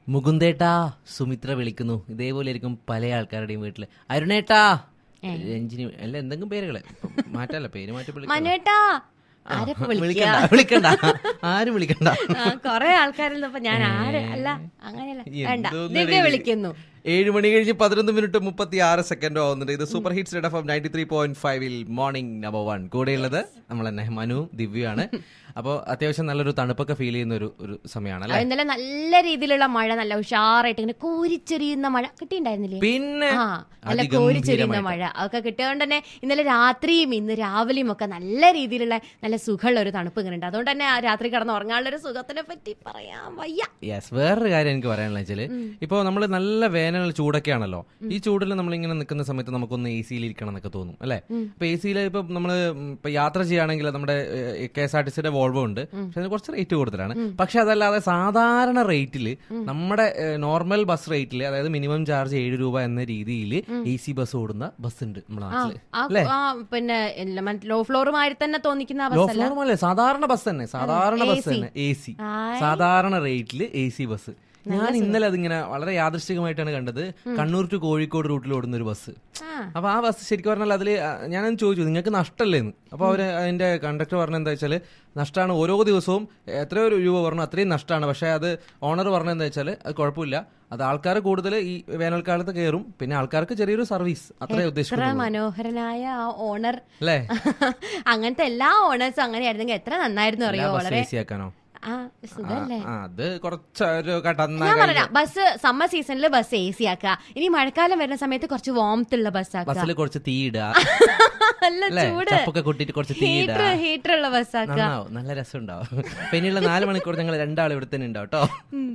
മുകുന്ദേട്ടാ സുമിത്ര വിളിക്കുന്നു ഇതേപോലെ ആയിരിക്കും പല ആൾക്കാരുടെയും വീട്ടില് അരുണേട്ടാ രഞ്ജിനി അല്ല എന്തെങ്കിലും പേരുകളെ ഇപ്പം മാറ്റല്ല പേര് മാറ്റി വിളിക്കണം. മനുവേട്ടാ ആരപ്പോ വിളിക്കണ്ട വിളിക്കണ്ട ആരും വിളിക്കണ്ട കൊറേ ആൾക്കാരിൽ ഞാൻ ആര് അല്ല അങ്ങനെയല്ല വേണ്ട എന്തോന്ന് ദിവ്യ ഇത്? വിളിക്കുന്നു ഏഴ് മണി കഴിഞ്ഞ് പതിനൊന്ന് മിനിറ്റ് മുപ്പത്തി ആറ് സെക്കൻഡോ ആവുന്നുണ്ട് ഇത് super hits Red F ninety three point ഫൈവിൽ മോർണിംഗ് നമ്പർ വൺ കൂടെയുള്ളത് നമ്മൾ തന്നെ മനുവും ദിവ്യയാണ് അപ്പോൾ അത്യാവശ്യം നല്ലൊരു തണുപ്പൊക്കെ ഫീൽ ചെയ്യുന്ന ഒരു ഒരു സമയമാണ് അല്ലേ അത് ഇന്നലെ നല്ല രീതിയിലുള്ള മഴ നല്ല ഉഷാറായിട്ട് ഇങ്ങനെ കോരിച്ചെറിയുന്ന മഴ കിട്ടിയിട്ടുണ്ടായിരുന്നില്ലേ പിന്നെ ആ നല്ല കോരിച്ചെറിയുന്ന മഴ അതൊക്കെ കിട്ടിയതുകൊണ്ട് തന്നെ ഇന്നലെ രാത്രിയും ഇന്ന് രാവിലെയും ഒക്കെ നല്ല രീതിയിലുള്ള നല്ല സുഖമുള്ള ഒരു തണുപ്പ് ഇങ്ങനെ ഉണ്ട് അതുകൊണ്ട് തന്നെ ആ രാത്രി കിടന്ന് ഉറങ്ങാനുള്ള ഒരു സുഖത്തിനെ പറ്റി പറയാൻ വയ്യ യെസ് വേറൊരു കാര്യം എനിക്ക് പറയാനുള്ള വെച്ചാല് ഇപ്പോൾ നമ്മൾ നല്ല വേനൽ ചൂടൊക്കെ ആണല്ലോ ഈ ചൂടിൽ നമ്മളിങ്ങനെ നിൽക്കുന്ന സമയത്ത് നമുക്കൊന്ന് എ സിയിൽ ഇരിക്കണം എന്നൊക്കെ തോന്നും അല്ലേ ഇപ്പൊ എ സിയിൽ ഇപ്പൊ നമ്മൾ ഇപ്പൊ യാത്ര ചെയ്യുകയാണെങ്കിൽ നമ്മുടെ കെ എസ് ആർ ടി സിയുടെ വോൾവോ ഉണ്ട് പക്ഷെ അതിന് കുറച്ച് റേറ്റ് കൂടുതലാണ് പക്ഷെ അതല്ലാതെ സാധാരണ റേറ്റിൽ നമ്മുടെ നോർമൽ ബസ് റേറ്റിൽ അതായത് മിനിമം ചാർജ് ഏഴ് രൂപ എന്ന രീതിയിൽ എ സി ബസ് ഓടുന്ന ബസ് ഉണ്ട് നമ്മുടെ നാട്ടില് ആ ആ, പിന്നെ ലോ ഫ്ലോറുമായി തന്നെ തോന്നിക്കുന്ന ലോ ബസ്സല്ല ഫ്ലോർ അല്ലേ സാധാരണ ബസ് തന്നെ സാധാരണ ബസ് തന്നെ എ സി ആയ്. സാധാരണ റേറ്റിൽ എ സി ബസ് ഞാൻ ഇന്നലെ അതിങ്ങനെ വളരെ യാദൃശ്ചികമായിട്ടാണ് കണ്ടത് കണ്ണൂർ ടു കോഴിക്കോട് റൂട്ടിൽ ഓടുന്ന ഒരു ബസ് ആ. അപ്പൊ ആ ബസ് ശരിക്കും പറഞ്ഞാൽ അതിൽ ഞാനത് ചോദിച്ചു നിങ്ങൾക്ക് നഷ്ടമല്ലേ എന്ന് അപ്പൊ അവര് അതിന്റെ കണ്ടക്ടർ പറഞ്ഞ എന്താ വെച്ചാൽ നഷ്ടമാണ് ഓരോ ദിവസവും എത്രയോ രൂപ പറഞ്ഞു അത്രയും നഷ്ടമാണ് പക്ഷെ അത് ഓണർ പറഞ്ഞ എന്താ വെച്ചാൽ അത് കുഴപ്പമില്ല അത് ആൾക്കാർ കൂടുതൽ ഈ വേനൽക്കാലത്ത് കയറും പിന്നെ ആൾക്കാർക്ക് ചെറിയൊരു സർവീസ് അത്രേ എത്ര ഉദ്ദേശിക്കുന്നു മനോഹരനായ ആ ഓണർ അല്ലേ അങ്ങനത്തെ എല്ലാ ഓണേഴ്സും അങ്ങനെയായിരുന്നെങ്കിൽ എത്ര നന്നായിരുന്നു അറിയോ ബസ് വളരെ എ സി ആക്കാനോ ആ സുഖല്ലേ ആ, അത് കുറച്ചൊരു കടന്ന ഞാൻ പറഞ്ഞ ബസ് സമ്മർ സീസണിൽ ബസ് എ സി ആക്കുക ഇനി മഴക്കാലം വരുന്ന സമയത്ത് കുറച്ച് വാംത്ത് ഉള്ള ബസ് ആക്കുക ബസ്സിൽ കുറച്ച് തീയിടുക നല്ല അല്ലേ ചൂട് ചപ്പൊക്കെ കൂട്ടിയിട്ട് കുറച്ച് തീയിടുക ഹീറ്റർ ഹീറ്റർ ഉള്ള ബസ് ആക്കുക നന്നാവും നല്ല രസം ഉണ്ടാവും പിന്നെയുള്ള നാല് മണിക്കൂർ ഞങ്ങൾ രണ്ടാൾ ഇവിടെ തന്നെ ഉണ്ടാവും കേട്ടോ